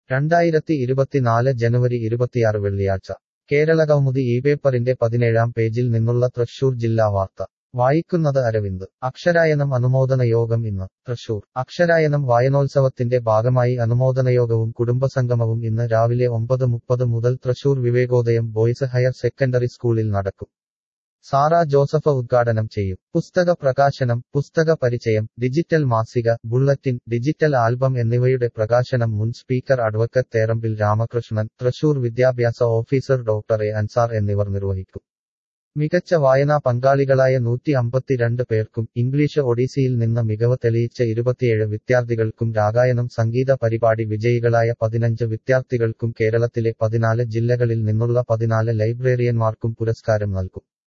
രണ്ടായിരത്തി ഇരുപത്തിനാല് ജനുവരി ഇരുപത്തിയാറ് വെള്ളിയാഴ്ച കേരളകൗമുദി ഈ പേപ്പറിന്റെ പതിനേഴാം പേജിൽ നിന്നുള്ള തൃശൂർ ജില്ലാ വാർത്ത വായിക്കുന്നത് അരവിന്ദ് അക്ഷരായനം അനുമോദന യോഗം ഇന്ന് തൃശൂർ അക്ഷരായനം വായനോത്സവത്തിന്റെ ഭാഗമായി അനുമോദനയോഗവും കുടുംബസംഗമവും ഇന്ന് രാവിലെ ഒമ്പത് മുപ്പത് മുതൽ Thrissur Vivekodayam boys higher secondary സ്കൂളിൽ നടക്കും സാറ ജോസഫ് ഉദ്ഘാടനം ചെയ്യും പുസ്തക പ്രകാശനം പുസ്തക പരിചയം ഡിജിറ്റൽ മാസിക ബുള്ളറ്റിൻ ഡിജിറ്റൽ ആൽബം എന്നിവയുടെ പ്രകാശനം മുൻ സ്പീക്കർ അഡ്വക്കറ്റ് തേറമ്പിൽ രാമകൃഷ്ണൻ തൃശൂർ വിദ്യാഭ്യാസ ഓഫീസർ ഡോക്ടർ എ അൻസാർ എന്നിവർ നിർവഹിക്കും മികച്ച വായനാ പങ്കാളികളായ നൂറ്റി അമ്പത്തിരണ്ട് പേർക്കും ഇംഗ്ലീഷ് ഒഡീസിയിൽ നിന്ന് മികവ് തെളിയിച്ച ഇരുപത്തിയേഴ് വിദ്യാർത്ഥികൾക്കും രാഗായനം സംഗീത പരിപാടി വിജയികളായ പതിനഞ്ച് വിദ്യാർത്ഥികൾക്കും കേരളത്തിലെ പതിനാല് ജില്ലകളിൽ നിന്നുള്ള പതിനാല് ലൈബ്രറിയന്മാർക്കും പുരസ്കാരം നൽകും